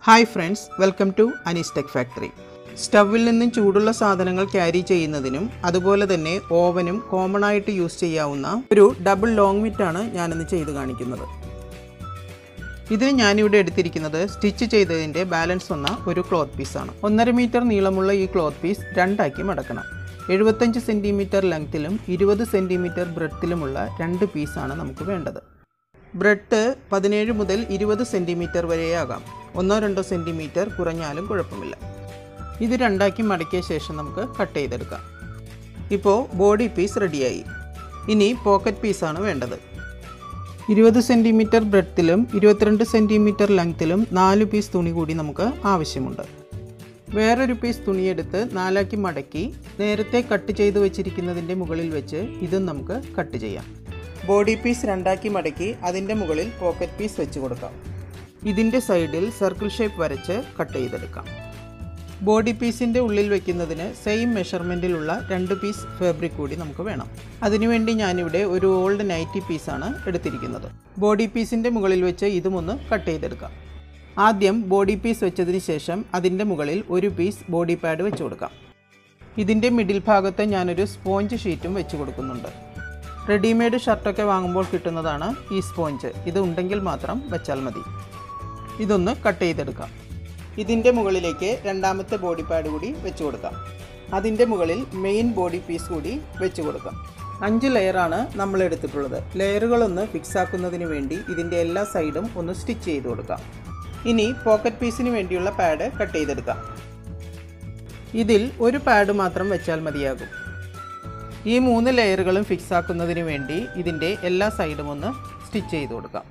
hi friends welcome to Anees tech factory സ്റ്റവിൽ നിന്നും ചൂടുള്ള സാധനങ്ങൾ ക്യാരി ചെയ്യുന്നതിനും അതുപോലെ തന്നെ ഓവനും കോമൺ ആയിട്ട് യൂസ് ചെയ്യാവുന്ന ഒരു ഡബിൾ ലോങ് മിറ്റാണ് ഞാനിന്ന് ചെയ്ത് കാണിക്കുന്നത് ഇതിന് ഞാനിവിടെ എടുത്തിരിക്കുന്നത് സ്റ്റിച്ച് ചെയ്തതിൻ്റെ ബാലൻസ് വന്ന ഒരു ക്ലോത്ത് പീസാണ് ഒന്നര മീറ്റർ നീളമുള്ള ഈ ക്ലോത്ത് പീസ് രണ്ടാക്കി മടക്കണം എഴുപത്തഞ്ച് സെൻറ്റിമീറ്റർ ലെങ്ത്തിലും ഇരുപത് സെൻറ്റിമീറ്റർ ബ്രെഡത്തിലുമുള്ള രണ്ട് പീസാണ് നമുക്ക് വേണ്ടത് ബ്രെഡ് പതിനേഴ് മുതൽ ഇരുപത് സെൻറ്റിമീറ്റർ വരെയാകാം ഒന്നോ രണ്ടോ സെൻറ്റിമീറ്റർ കുറഞ്ഞാലും കുഴപ്പമില്ല ഇത് രണ്ടാക്കി മടക്കിയ ശേഷം നമുക്ക് കട്ട് ചെയ്തെടുക്കാം ഇപ്പോൾ ബോഡി പീസ് റെഡിയായി ഇനി പോക്കറ്റ് പീസാണ് വേണ്ടത് ഇരുപത് സെൻറ്റിമീറ്റർ ബ്രെഡത്തിലും ഇരുപത്തിരണ്ട് സെൻറ്റിമീറ്റർ ലെങ്ത്തിലും നാല് പീസ് തുണി കൂടി നമുക്ക് ആവശ്യമുണ്ട് വേറൊരു പീസ് തുണിയെടുത്ത് നാലാക്കി മടക്കി നേരത്തെ കട്ട് ചെയ്ത് വെച്ചിരിക്കുന്നതിൻ്റെ മുകളിൽ വെച്ച് ഇതും നമുക്ക് കട്ട് ചെയ്യാം ബോഡി പീസ് രണ്ടാക്കി മടക്കി അതിൻ്റെ മുകളിൽ പോക്കറ്റ് പീസ് വെച്ച് കൊടുക്കാം ഇതിൻ്റെ സൈഡിൽ സർക്കിൾ ഷേപ്പ് വരച്ച് കട്ട് ചെയ്തെടുക്കാം ബോഡി പീസിൻ്റെ ഉള്ളിൽ വെക്കുന്നതിന് സെയിം മെഷർമെൻറ്റിലുള്ള രണ്ട് പീസ് ഫാബ്രിക് കൂടി നമുക്ക് വേണം അതിനുവേണ്ടി ഞാനിവിടെ ഒരു ഓൾഡ് നൈറ്റി പീസാണ് എടുത്തിരിക്കുന്നത് ബോഡി പീസിൻ്റെ മുകളിൽ വെച്ച് ഇതും ഒന്ന് കട്ട് ചെയ്തെടുക്കാം ആദ്യം ബോഡി പീസ് വെച്ചതിന് ശേഷം അതിൻ്റെ മുകളിൽ ഒരു പീസ് ബോഡി പാഡ് വെച്ച് കൊടുക്കാം ഇതിൻ്റെ മിഡിൽ ഭാഗത്ത് ഞാനൊരു സ്പോഞ്ച് ഷീറ്റും വെച്ച് കൊടുക്കുന്നുണ്ട് റെഡിമെയ്ഡ് ഷർട്ടൊക്കെ വാങ്ങുമ്പോൾ കിട്ടുന്നതാണ് ഈ സ്പോഞ്ച് ഇത് ഉണ്ടെങ്കിൽ മാത്രം വെച്ചാൽ മതി ഇതൊന്ന് കട്ട് ചെയ്തെടുക്കാം ഇതിൻ്റെ മുകളിലേക്ക് രണ്ടാമത്തെ ബോഡി പാഡ് കൂടി വെച്ച് കൊടുക്കാം അതിൻ്റെ മുകളിൽ മെയിൻ ബോഡി പീസ് കൂടി വെച്ച് കൊടുക്കാം അഞ്ച് ലെയറാണ് നമ്മൾ എടുത്തിട്ടുള്ളത് ലെയറുകളൊന്ന് ഫിക്സ് ആക്കുന്നതിന് വേണ്ടി ഇതിൻ്റെ എല്ലാ സൈഡും ഒന്ന് സ്റ്റിച്ച് ചെയ്ത് കൊടുക്കാം ഇനി പോക്കറ്റ് പീസിന് വേണ്ടിയുള്ള പാഡ് കട്ട് ചെയ്തെടുക്കാം ഇതിൽ ഒരു പാഡ് മാത്രം വെച്ചാൽ മതിയാകും ഈ മൂന്ന് ലെയറുകളും ഫിക്സ് ആക്കുന്നതിന് വേണ്ടി ഇതിൻ്റെ എല്ലാ സൈഡും ഒന്ന് സ്റ്റിച്ച് ചെയ്ത് കൊടുക്കാം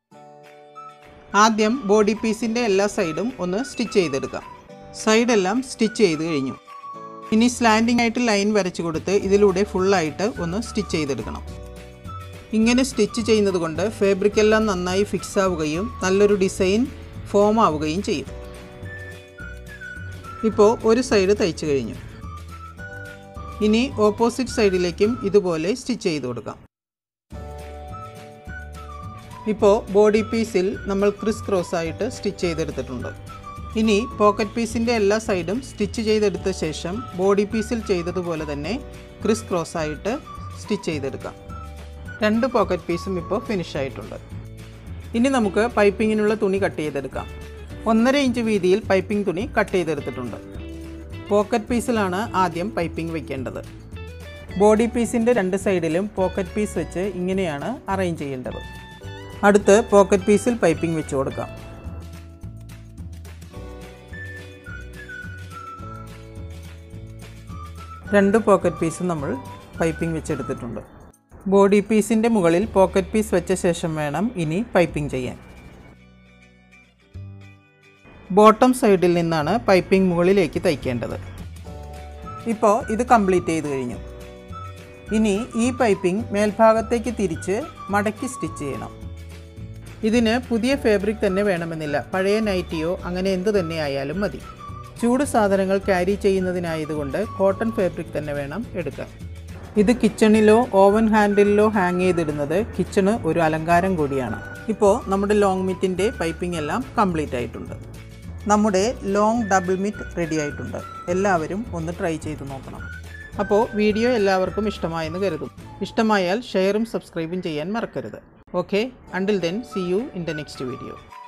ആദ്യം ബോഡി പീസിൻ്റെ എല്ലാ സൈഡും ഒന്ന് സ്റ്റിച്ച് ചെയ്തെടുക്കാം സൈഡെല്ലാം സ്റ്റിച്ച് ചെയ്ത് കഴിഞ്ഞു ഇനി സ്ലാൻഡിംഗ് ആയിട്ട് ലൈൻ വരച്ചു കൊടുത്ത് ഇതിലൂടെ ഫുള്ളായിട്ട് ഒന്ന് സ്റ്റിച്ച് ചെയ്തെടുക്കണം ഇങ്ങനെ സ്റ്റിച്ച് ചെയ്യുന്നത് കൊണ്ട് ഫാബ്രിക് എല്ലാം നന്നായി ഫിക്സ് ആവുകയും നല്ലൊരു ഡിസൈൻ ഫോം ആവുകയും ചെയ്യും ഇപ്പോൾ ഒരു സൈഡ് തയ്ച്ചു കഴിഞ്ഞു ഇനി ഓപ്പോസിറ്റ് സൈഡിലേക്കും ഇതുപോലെ സ്റ്റിച്ച് ചെയ്ത് കൊടുക്കാം ഇപ്പോൾ ബോഡി പീസിൽ നമ്മൾ ക്രിസ് ക്രോസ് ആയിട്ട് സ്റ്റിച്ച് ചെയ്തെടുത്തിട്ടുണ്ട് ഇനി പോക്കറ്റ് പീസിൻ്റെ എല്ലാ സൈഡും സ്റ്റിച്ച് ചെയ്തെടുത്ത ശേഷം ബോഡി പീസിൽ ചെയ്തതുപോലെ തന്നെ ക്രിസ് ക്രോസ് ആയിട്ട് സ്റ്റിച്ച് ചെയ്തെടുക്കാം രണ്ട് പോക്കറ്റ് പീസും ഇപ്പോൾ ഫിനിഷ് ആയിട്ടുണ്ട് ഇനി നമുക്ക് പൈപ്പിങ്ങിനുള്ള തുണി കട്ട് ചെയ്തെടുക്കാം ഒന്നര ഇഞ്ച് വീതിയിൽ പൈപ്പിംഗ് തുണി കട്ട് ചെയ്തെടുത്തിട്ടുണ്ട് പോക്കറ്റ് പീസിലാണ് ആദ്യം പൈപ്പിംഗ് വെക്കേണ്ടത് ബോഡി പീസിൻ്റെ രണ്ട് സൈഡിലും പോക്കറ്റ് പീസ് വെച്ച് ഇങ്ങനെയാണ് അറേഞ്ച് ചെയ്യേണ്ടത് അടുത്ത് പോക്കറ്റ് പീസിൽ പൈപ്പിംഗ് വെച്ച് കൊടുക്കാം രണ്ട് പോക്കറ്റ് പീസും നമ്മൾ പൈപ്പിംഗ് വെച്ചെടുത്തിട്ടുണ്ട് ബോഡി പീസിൻ്റെ മുകളിൽ പോക്കറ്റ് പീസ് വെച്ച ശേഷം വേണം ഇനി പൈപ്പിംഗ് ചെയ്യാൻ ബോട്ടം സൈഡിൽ നിന്നാണ് പൈപ്പിംഗ് മുകളിലേക്ക് തയ്ക്കേണ്ടത് ഇപ്പോൾ ഇത് കംപ്ലീറ്റ് ചെയ്ത് കഴിഞ്ഞു ഇനി ഈ പൈപ്പിംഗ് മേൽഭാഗത്തേക്ക് തിരിച്ച് മടക്കി സ്റ്റിച്ച് ചെയ്യണം ഇതിന് പുതിയ ഫാബ്രിക് തന്നെ വേണമെന്നില്ല പഴയ നൈറ്റിയോ അങ്ങനെ എന്ത് തന്നെ ആയാലും മതി ചൂട് സാധനങ്ങൾ ക്യാരി ചെയ്യുന്നതിനായതുകൊണ്ട് കോട്ടൺ ഫാബ്രിക് തന്നെ വേണം എടുക്കാൻ ഇത് കിച്ചണിലോ ഓവൻ ഹാൻഡിലിലോ ഹാങ് ചെയ്തിടുന്നത് കിച്ചണ് ഒരു അലങ്കാരം കൂടിയാണ് ഇപ്പോൾ നമ്മുടെ ലോങ് മിറ്റിൻ്റെ പൈപ്പിംഗ് എല്ലാം കംപ്ലീറ്റ് ആയിട്ടുണ്ട് നമ്മുടെ ലോങ് ഡബിൾ മിറ്റ് റെഡി ആയിട്ടുണ്ട് എല്ലാവരും ഒന്ന് ട്രൈ ചെയ്ത് നോക്കണം അപ്പോൾ വീഡിയോ എല്ലാവർക്കും ഇഷ്ടമായെന്ന് കരുതും ഇഷ്ടമായാൽ ഷെയറും സബ്സ്ക്രൈബും ചെയ്യാൻ മറക്കരുത് okay until then see you in the next video